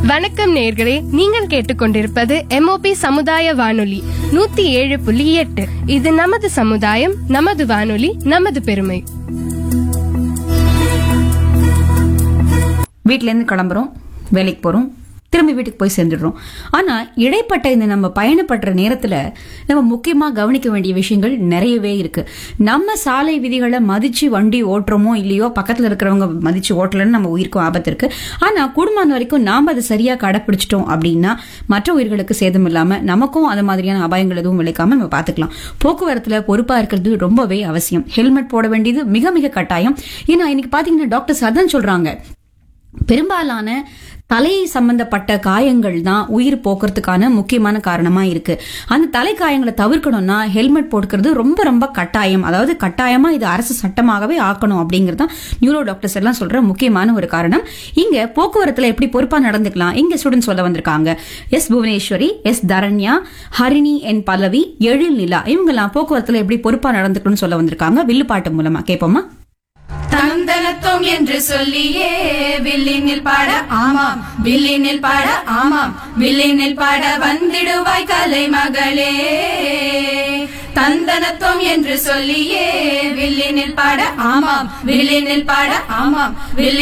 வணக்கம் நேர்களே நீங்கள் கேட்டுக்கொண்டிருப்பது எம்ஓபி சமுதாய வானொலி நூத்தி ஏழு புள்ளி எட்டு இது நமது சமுதாயம் நமது வானொலி நமது பெருமை வீட்ல இருந்து கிளம்புறோம் வேலைக்கு போறோம் திரும்பி வீட்டுக்கு போய் சேர்ந்துடுறோம் ஆனா இடைப்பட்ட இந்த நம்ம பயணப்படுற நேரத்துல நம்ம முக்கியமா கவனிக்க வேண்டிய விஷயங்கள் நிறையவே இருக்கு நம்ம சாலை விதிகளை மதிச்சு வண்டி ஓட்டுறோமோ இல்லையோ பக்கத்துல இருக்கிறவங்க மதிச்சு ஓட்டலன்னு நம்ம உயிருக்கும் ஆபத்து இருக்கு ஆனா குடும்பம் வரைக்கும் நாம அதை சரியா கடைப்பிடிச்சிட்டோம் அப்படின்னா மற்ற உயிர்களுக்கு சேதம் இல்லாம நமக்கும் அது மாதிரியான அபாயங்கள் எதுவும் விளைக்காம நம்ம பாத்துக்கலாம் போக்குவரத்துல பொறுப்பா இருக்கிறது ரொம்பவே அவசியம் ஹெல்மெட் போட வேண்டியது மிக மிக கட்டாயம் ஏன்னா இன்னைக்கு பாத்தீங்கன்னா டாக்டர்ஸ் அதான் சொல்றாங்க பெரும்பாலான தலை சம்பந்தப்பட்ட காயங்கள் தான் உயிர் போக்குறதுக்கான முக்கியமான காரணமா இருக்கு அந்த தலை காயங்களை தவிர்க்கணும்னா ஹெல்மெட் போட்டுக்கிறது ரொம்ப ரொம்ப கட்டாயம் அதாவது கட்டாயமா இது அரசு சட்டமாகவே ஆக்கணும் அப்படிங்கிறது தான் நியூரோ டாக்டர்ஸ் எல்லாம் சொல்ற முக்கியமான ஒரு காரணம் இங்க போக்குவரத்துல எப்படி பொறுப்பா நடந்துக்கலாம் இங்க ஸ்டூடெண்ட்ஸ் சொல்ல வந்திருக்காங்க S Bhuvaneswari S Dharanya Harini N Pallavi Ezhil Nila இவங்கெல்லாம் போக்குவரத்துல எப்படி பொறுப்பா நடந்துக்கணும்னு சொல்ல வந்திருக்காங்க வில்லுப்பாட்டு மூலமா கேட்போமா தந்தனத்தோம் என்று சொல்லியே வில்லினில் பாட ஆமாம் வில்லினில் பாட ஆமாம் வில்லினில் பாட வந்திடுவாய் கலை மகளே தந்தனத்தோம் என்று சொல்லியே வில்லினில் பாட ஆமாம் வில்லினில் பாட ஆமாம் வில்லி